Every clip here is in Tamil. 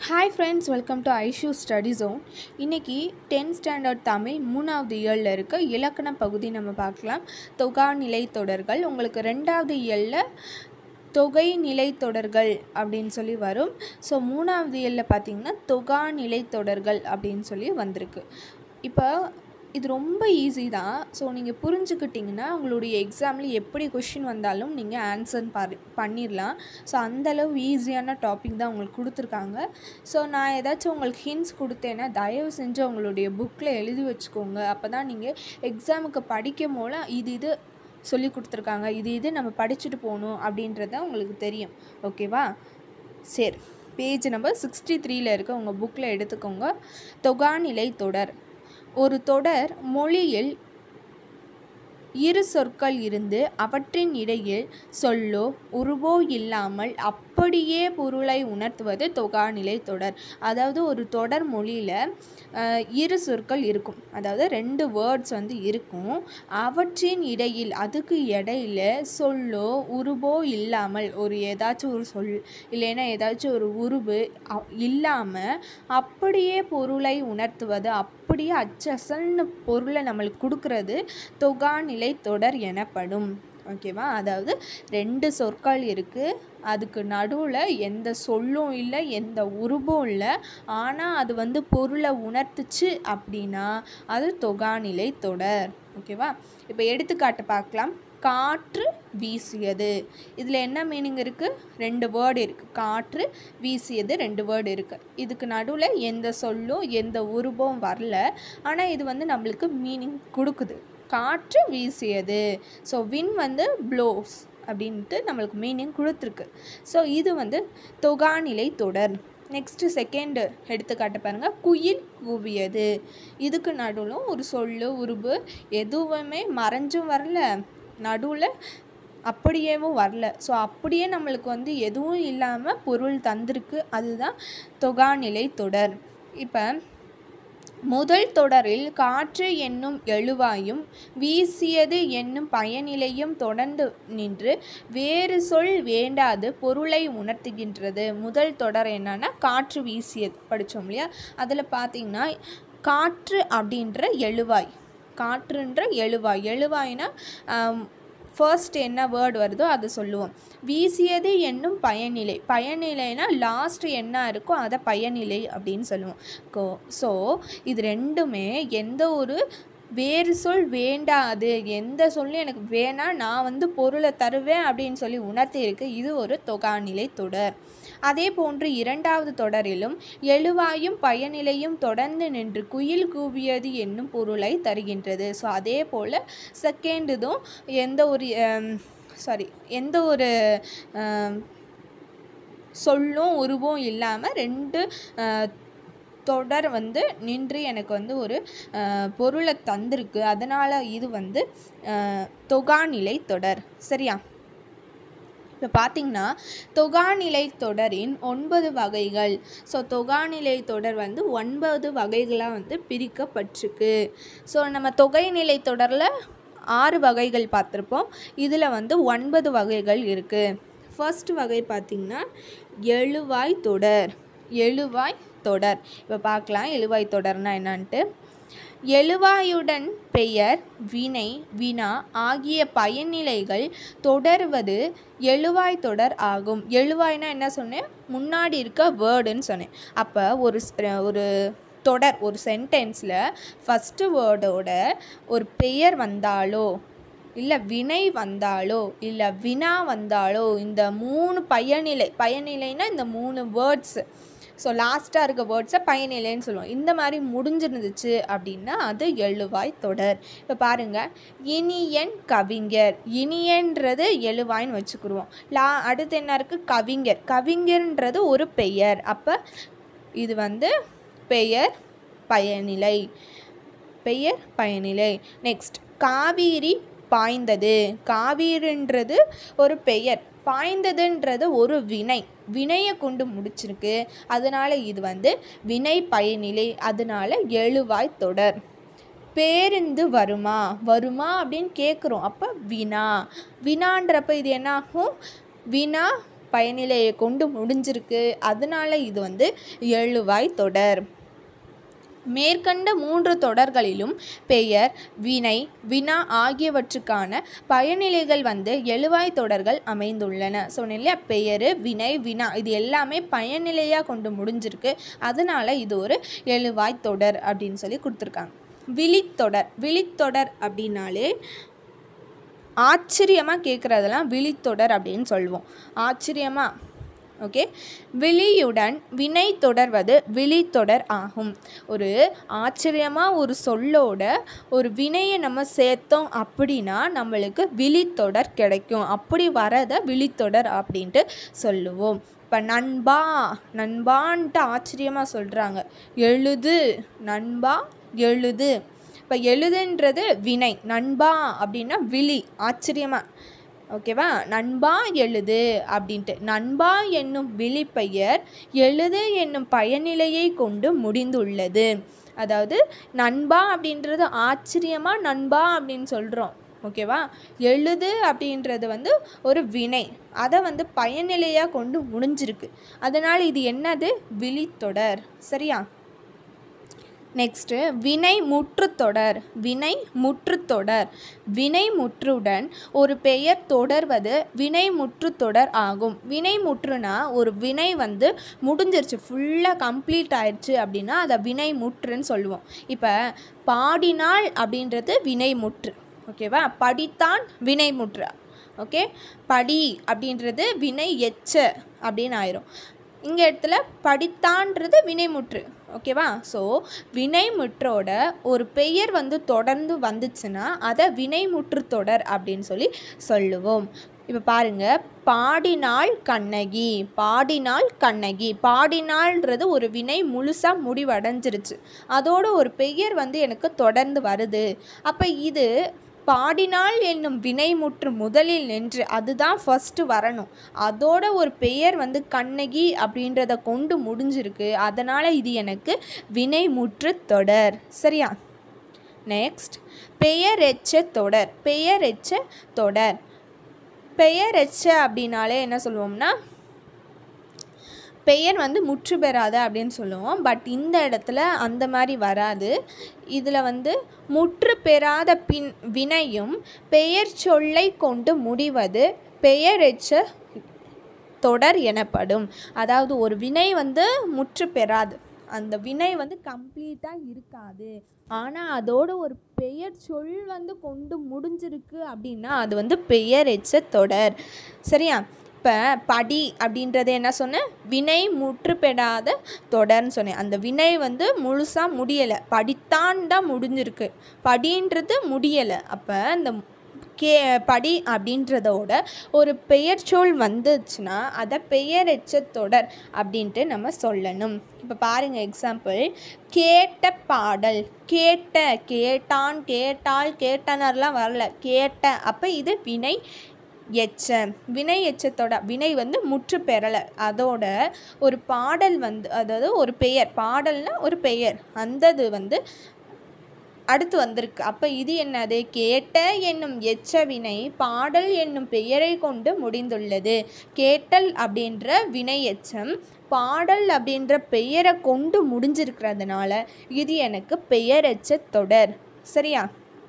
hi friends welcome to Aishu study zone இன்றைக்கி டென்த் ஸ்டாண்டர்ட் தமிழ் மூணாவது இயலில் இருக்க இலக்கண பகுதி நம்ம பார்க்கலாம் தொகா நிலை தொடர்கள் உங்களுக்கு ரெண்டாவது இயலில் தொகை நிலை தொடர்கள் அப்படின்னு சொல்லி வரும் ஸோ மூணாவது இயலில் பார்த்தீங்கன்னா தொகா நிலை தொடர்கள் அப்படின்னு சொல்லி வந்திருக்கு இப்போ இது ரொம்ப ஈஸி தான் ஸோ நீங்கள் புரிஞ்சுக்கிட்டிங்கன்னா உங்களுடைய எக்ஸாமில் எப்படி கொஷின் வந்தாலும் நீங்கள் ஆன்சர் பாரு பண்ணிடலாம் ஸோ அந்தளவு ஈஸியான டாபிக் தான் உங்களுக்கு கொடுத்துருக்காங்க ஸோ நான் ஏதாச்சும் உங்களுக்கு ஹிண்ட்ஸ் கொடுத்தேன்னா தயவு செஞ்சு உங்களுடைய புக்கில் எழுதி வச்சுக்கோங்க அப்போ தான் நீங்கள் எக்ஸாமுக்கு படிக்கும் போல இது இது சொல்லி கொடுத்துருக்காங்க இது இது நம்ம படிச்சுட்டு போகணும் அப்படின்றத உங்களுக்கு தெரியும் ஓகேவா சரி பேஜ் நம்பர் சிக்ஸ்டி த்ரீல இருக்க உங்கள் புக்கில் எடுத்துக்கோங்க தொகாநிலை தொடர் ஒரு தொடர் மொழியில் இரு சொற்கள் இருந்து அவற்றின் இடையில் சொல்லோ உருவோ இல்லாமல் அப்படியே பொருளை உணர்த்துவது தொகாநிலை தொடர் அதாவது ஒரு தொடர் மொழியில் இரு சொற்கள் இருக்கும் அதாவது ரெண்டு வேர்ட்ஸ் வந்து இருக்கும் அவற்றின் இடையில் அதுக்கு இடையில சொல்லோ உருவோ இல்லாமல் ஒரு ஏதாச்சும் ஒரு சொல் இல்லைன்னா ஏதாச்சும் ஒரு உருவு இல்லாமல் அப்படியே பொருளை உணர்த்துவது அப்படியே அச்சசல்னு பொருளை நம்மளுக்கு கொடுக்கறது தொகாநிலை தொடர் எனப்படும் ஓகேவா அதாவது ரெண்டு சொற்கள் இருக்குது அதுக்கு நடுவில் எந்த சொல்லும் இல்லை எந்த உருவும் இல்லை ஆனால் அது வந்து பொருளை உணர்த்துச்சு அப்படின்னா அது தொகாநிலை தொடர் ஓகேவா இப்போ எடுத்துக்காட்டு பார்க்கலாம் காற்று வீசியது இதில் என்ன மீனிங் இருக்குது ரெண்டு வேர்டு இருக்குது காற்று வீசியது ரெண்டு வேர்டு இருக்குது இதுக்கு நடுவில் எந்த சொல்லும் எந்த உருவம் வரல ஆனால் இது வந்து நம்மளுக்கு மீனிங் கொடுக்குது காற்று வீசியது ஸோ வின் வந்து ப்ளோஸ் அப்படின்ட்டு நம்மளுக்கு மீனிங் கொடுத்துருக்கு ஸோ இது வந்து தொகாநிலை தொடர் நெக்ஸ்ட்டு செகண்டு எடுத்துக்காட்டு பாருங்கள் குயில் கூவியது இதுக்கு நடுவில் ஒரு சொல்லு உருவு எதுவுமே மறைஞ்சும் வரல நடுவில் அப்படியேவும் வரல ஸோ அப்படியே நம்மளுக்கு வந்து எதுவும் இல்லாமல் பொருள் தந்திருக்கு அதுதான் தொகாநிலை தொடர் இப்போ முதல் தொடரில் காற்று என்னும் எழுவாயும் வீசியது என்னும் பயனிலையும் தொடர்ந்து நின்று வேறு சொல் வேண்டாது பொருளை உணர்த்துகின்றது முதல் தொடர் என்னன்னா காற்று வீசியது படித்தோம் இல்லையா அதில் பார்த்தீங்கன்னா காற்று அப்படின்ற எழுவாய் காற்றுன்ற எழுவாய் எழுவாய்னா ஃபர்ஸ்ட் என்ன வேர்டு வருதோ அதை சொல்லுவோம் வீசியது என்னும் பயனிலை பயனிலைனா லாஸ்ட் என்ன இருக்கோ அதை பயனிலை அப்படின்னு சொல்லுவோம் கோ ஸோ இது ரெண்டுமே எந்த ஒரு வேறு சொல் வேண்டாது எந்த சொல்லும் எனக்கு வேணாம் நான் வந்து பொருளை தருவேன் அப்படின்னு சொல்லி உணர்த்தி இருக்கு இது ஒரு தொகாநிலை தொடர் அதே போன்று இரண்டாவது தொடரிலும் எழுவாயும் பயனிலையும் தொடர்ந்து நின்று குயில் கூவியது என்னும் பொருளை தருகின்றது ஸோ அதே போல் செகண்ட் இதுவும் எந்த ஒரு சாரி எந்த ஒரு சொல்லும் உருவும் இல்லாமல் ரெண்டு தொடர் வந்து நின்று எனக்கு வந்து ஒரு பொருளை தந்திருக்கு அதனால் இது வந்து தொகாநிலை தொடர் சரியா இப்போ பார்த்திங்கன்னா தொகாநிலை தொடரின் ஒன்பது வகைகள் ஸோ தொகாநிலை தொடர் வந்து ஒன்பது வகைகளாக வந்து பிரிக்கப்பட்டிருக்கு ஸோ நம்ம தொகைநிலை தொடரில் ஆறு வகைகள் பார்த்துருப்போம் இதில் வந்து ஒன்பது வகைகள் இருக்குது ஃபர்ஸ்ட் வகை பார்த்திங்கன்னா எழுவாய் தொடர் எழுவாய் தொடர் இப்போ பார்க்கலாம் எழுவாய் தொடர்னா என்னான்ட்டு எழுவாயுடன் பெயர் வினை வினா ஆகிய பயனிலைகள் தொடர்வது எழுவாய் தொடர் ஆகும் எழுவாய்னா என்ன சொன்னேன் முன்னாடி இருக்க வேர்டுன்னு சொன்னேன் அப்போ ஒரு ஒரு தொடர் ஒரு சென்டென்ஸில் ஃபஸ்ட்டு வேர்டோட ஒரு பெயர் வந்தாலோ இல்லை வினை வந்தாலோ இல்லை வினா வந்தாலோ இந்த மூணு பயனிலை பயனிலைனா இந்த மூணு வேர்ட்ஸு ஸோ லாஸ்ட்டாக இருக்க வேர்ட்ஸை பயனிலைன்னு சொல்லுவோம் இந்த மாதிரி முடிஞ்சிருந்துச்சு அப்படின்னா அது எழுவாய் தொடர் இப்போ பாருங்கள் இனியன் கவிஞர் இனியன்றது எழுவாய்ன்னு வச்சுக்கிடுவோம் லா அடுத்து என்ன இருக்குது கவிஞர் கவிஞர்ன்றது ஒரு பெயர் அப்போ இது வந்து பெயர் பயனிலை பெயர் பயனிலை நெக்ஸ்ட் காவேரி பாய்ந்தது காவிரின்றது ஒரு பெயர் பாய்ந்ததுன்றது ஒரு வினை வினையை கொண்டு முடிச்சிருக்கு அதனால் இது வந்து வினை பயனிலை அதனால் எழுவாய் தொடர் பேருந்து வருமா வருமா அப்படின்னு கேட்குறோம் அப்போ வினா வினான்றப்ப இது என்ன ஆகும் வினா பயனிலையை கொண்டு முடிஞ்சிருக்கு அதனால இது வந்து எழுவாய் தொடர் மேற்கண்ட மூன்று தொடர்களிலும் பெயர் வினை வினா ஆகியவற்றுக்கான பயனிலைகள் வந்து எழுவாய் தொடர்கள் அமைந்துள்ளன சொன்னேன் இல்லையா பெயர் வினை வினா இது எல்லாமே பயனிலையாக கொண்டு முடிஞ்சிருக்கு அதனால இது ஒரு எழுவாய் தொடர் அப்படின்னு சொல்லி கொடுத்துருக்காங்க விழித்தொடர் விழித்தொடர் அப்படின்னாலே ஆச்சரியமாக கேட்குறதெல்லாம் விழித்தொடர் அப்படின்னு சொல்லுவோம் ஆச்சரியமாக ஓகே விழியுடன் வினை தொடர்வது விழித்தொடர் ஆகும் ஒரு ஆச்சரியமாக ஒரு சொல்லோட ஒரு வினையை நம்ம சேர்த்தோம் அப்படின்னா நம்மளுக்கு விழித்தொடர் கிடைக்கும் அப்படி வரதை விழித்தொடர் அப்படின்ட்டு சொல்லுவோம் இப்போ நண்பா நண்பான்ட்டு ஆச்சரியமாக சொல்கிறாங்க எழுது நண்பா எழுது இப்போ எழுதுன்றது வினை நண்பா அப்படின்னா விழி ஆச்சரியமாக ஓகேவா நண்பா எழுது அப்படின்ட்டு நண்பா என்னும் விழிப்பெயர் எழுது என்னும் பயனிலையை கொண்டு முடிந்துள்ளது அதாவது நண்பா அப்படின்றது ஆச்சரியமாக நண்பா அப்படின்னு சொல்கிறோம் ஓகேவா எழுது அப்படின்றது வந்து ஒரு வினை அதை வந்து பயனிலையாக கொண்டு முடிஞ்சிருக்கு அதனால் இது என்னது விழித்தொடர் சரியா நெக்ஸ்ட்டு வினை முற்றுத்தொடர் வினை முற்றுத்தொடர் வினை முற்றுடன் ஒரு பெயர் தொடர்வது வினை முற்றுத்தொடர் ஆகும் வினை முற்றுனா ஒரு வினை வந்து முடிஞ்சிருச்சு ஃபுல்லாக கம்ப்ளீட் ஆயிடுச்சு அப்படின்னா அதை வினை முற்றுன்னு சொல்லுவோம் இப்போ பாடினாள் அப்படின்றது வினை முற்று ஓகேவா படித்தான் வினை முற்று ஓகே படி அப்படின்றது வினை எச்ச அப்படின்னு ஆயிரும் இங்கே இடத்துல படித்தான்றது வினைமுற்று ஓகேவா ஸோ வினைமுற்றோட ஒரு பெயர் வந்து தொடர்ந்து வந்துச்சுன்னா அதை வினைமுற்று தொடர் அப்படின்னு சொல்லி சொல்லுவோம் இப்போ பாருங்க பாடினாள் கண்ணகி பாடினாள் கண்ணகி பாடினாள்ன்றது ஒரு வினை முழுசாக முடிவடைஞ்சிருச்சு அதோட ஒரு பெயர் வந்து எனக்கு தொடர்ந்து வருது அப்போ இது பாடினாள் என்னும் வினைமுற்று முதலில் நின்று அதுதான் ஃபஸ்ட்டு வரணும் அதோட ஒரு பெயர் வந்து கண்ணகி அப்படின்றத கொண்டு முடிஞ்சிருக்கு அதனால் இது எனக்கு வினைமுற்று தொடர் சரியா நெக்ஸ்ட் பெயரெச்ச தொடர் பெயரெச்ச தொடர் பெயரெச்ச அப்படின்னாலே என்ன சொல்லுவோம்னா பெயர் வந்து முற்று பெறாத அப்படின்னு சொல்லுவோம் பட் இந்த இடத்துல அந்த மாதிரி வராது இதில் வந்து முற்று பெறாத பின் வினையும் பெயர் சொல்லை கொண்டு முடிவது பெயரெச்ச தொடர் எனப்படும் அதாவது ஒரு வினை வந்து முற்று பெறாது அந்த வினை வந்து கம்ப்ளீட்டாக இருக்காது ஆனால் அதோட ஒரு பெயர் சொல் வந்து கொண்டு முடிஞ்சிருக்கு அப்படின்னா அது வந்து பெயரெச்ச தொடர் சரியா இப்போ படி அப்படின்றது என்ன சொன்னேன் வினை முற்று பெறாத தொடர்னு சொன்னேன் அந்த வினை வந்து முழுசாக முடியலை படித்தான் தான் முடிஞ்சிருக்கு படின்றது முடியலை அப்போ அந்த கே படி அப்படின்றதோட ஒரு பெயர் சொல் வந்துச்சுன்னா அதை பெயரெச்ச தொடர் அப்படின்ட்டு நம்ம சொல்லணும் இப்போ பாருங்கள் எக்ஸாம்பிள் கேட்ட பாடல் கேட்ட கேட்டான் கேட்டாள் கேட்டனர்லாம் வரல கேட்ட அப்போ இது வினை எச்ச வினை எச்சத்தோட வினை வந்து முற்று பெறலை அதோட ஒரு பாடல் வந்து அதாவது ஒரு பெயர் பாடல்னா ஒரு பெயர் அந்தது வந்து அடுத்து வந்திருக்கு அப்போ இது என்னது கேட்ட என்னும் எச்ச வினை பாடல் என்னும் பெயரை கொண்டு முடிந்துள்ளது கேட்டல் அப்படின்ற வினை எச்சம் பாடல் அப்படின்ற பெயரை கொண்டு முடிஞ்சிருக்கிறதுனால இது எனக்கு பெயரெச்ச தொடர் சரியா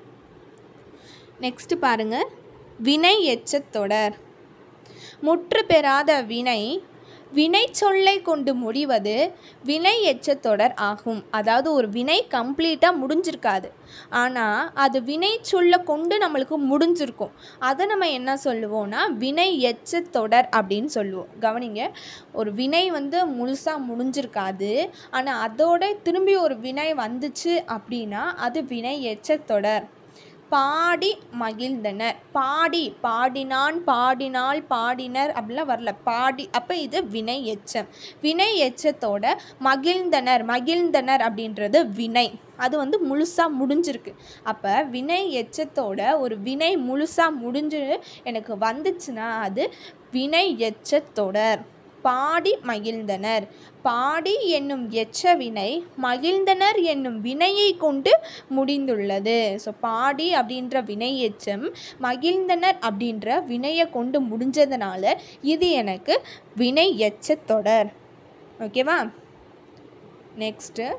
நெக்ஸ்ட் பாருங்க வினை எச்ச தொடர் முற்று பெறாத வினை வினை சொல்லை கொண்டு முடிவது வினை எச்சத் தொடர் ஆகும் அதாவது ஒரு வினை கம்ப்ளீட்டாக முடிஞ்சிருக்காது ஆனால் அது வினை சொல்ல கொண்டு நம்மளுக்கு முடிஞ்சிருக்கும் அதை நம்ம என்ன சொல்லுவோம்னா வினை எச்சத் தொடர் அப்படின்னு சொல்லுவோம் கவனிங்க ஒரு வினை வந்து முழுசாக முடிஞ்சிருக்காது ஆனால் அதோட திரும்பி ஒரு வினை வந்துச்சு அப்படின்னா அது வினை எச்சத் தொடர் பாடி மகிழ்ந்தனர் பாடி பாடினான் பாடினாள் பாடினர் அப்படிலாம் வரல பாடி அப்போ இது வினை எச்சம் வினை எச்சத்தோட மகிழ்ந்தனர் மகிழ்ந்தனர் அப்படின்றது வினை அது வந்து முழுசாக முடிஞ்சிருக்கு அப்போ வினை எச்சத்தோட ஒரு வினை முழுசாக முடிஞ்சு எனக்கு வந்துச்சுன்னா அது வினை எச்சத்தொடர் பாடி மகிழ்ந்தனர் பாடி என்னும் எச்ச வினை மகிழ்ந்தனர் என்னும் வினையை கொண்டு முடிந்துள்ளது ஸோ பாடி அப்படின்ற வினை எச்சம் மகிழ்ந்தனர் அப்படின்ற வினையை கொண்டு முடிஞ்சதுனால இது எனக்கு வினை எச்ச தொடர் ஓகேவா நெக்ஸ்ட்டு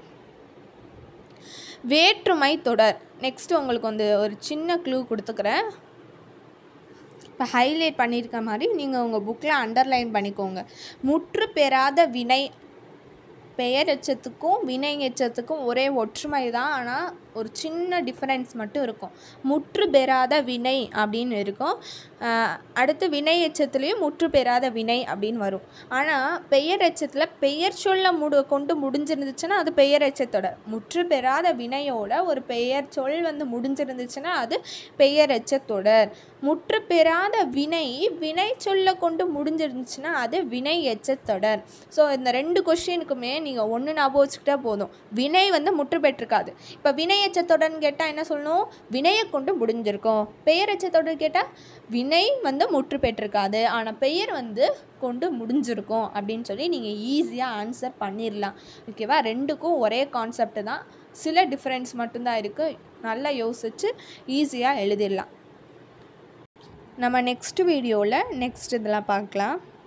வேற்றுமை தொடர் நெக்ஸ்ட் உங்களுக்கு வந்து ஒரு சின்ன க்ளூ கொடுத்துக்கிறேன் இப்போ ஹைலைட் பண்ணியிருக்க மாதிரி நீங்கள் உங்கள் புக்கில் அண்டர்லைன் பண்ணிக்கோங்க முற்று பெறாத வினை பெயர் எச்சத்துக்கும் வினை எச்சத்துக்கும் ஒரே ஒற்றுமை தான் ஆனால் ஒரு சின்ன டிஃப்ரென்ஸ் மட்டும் இருக்கும் முற்று பெறாத வினை அப்படின்னு இருக்கும் ஆஹ் அடுத்து வினை எச்சத்துலேயும் முற்று பெறாத வினை அப்படின்னு வரும் ஆனால் பெயர் எச்சத்தில் பெயர் சொல்ல முடு கொண்டு முடிஞ்சிருந்துச்சுன்னா அது பெயர் எச்சத்தொடர் முற்று பெறாத வினையோட ஒரு பெயர் சொல் வந்து முடிஞ்சிருந்துச்சுன்னா அது பெயர் எச்சத்தொடர் முற்று பெறாத வினை வினை சொல்ல கொண்டு முடிஞ்சிருந்துச்சுன்னா அது வினை எச்சத்தொடர் ஸோ இந்த ரெண்டு கொஷினுக்குமே நீங்கள் ஒன்று ஞாபகம் வச்சுக்கிட்டா போதும் வினை வந்து முற்று பெற்றிருக்காது இப்போ வினை எச்சத்தொடர்னு கேட்டால் என்ன சொல்லணும் வினையை கொண்டு முடிஞ்சிருக்கும் பெயர் எச்சத்தொடர் கேட்டால் வினை வந்து முற்று பெற்றிருக்காது ஆனால் பெயர் வந்து கொண்டு முடிஞ்சிருக்கும் அப்படின்னு சொல்லி நீங்கள் ஈஸியாக ஆன்சர் பண்ணிடலாம் ஓகேவா ரெண்டுக்கும் ஒரே கான்செப்ட் தான் சில டிஃப்ரென்ஸ் மட்டும்தான் இருக்குது நல்லா யோசித்து ஈஸியாக எழுதிடலாம் நம்ம நெக்ஸ்ட் வீடியோவில் நெக்ஸ்ட் இதெல்லாம் பார்க்கலாம்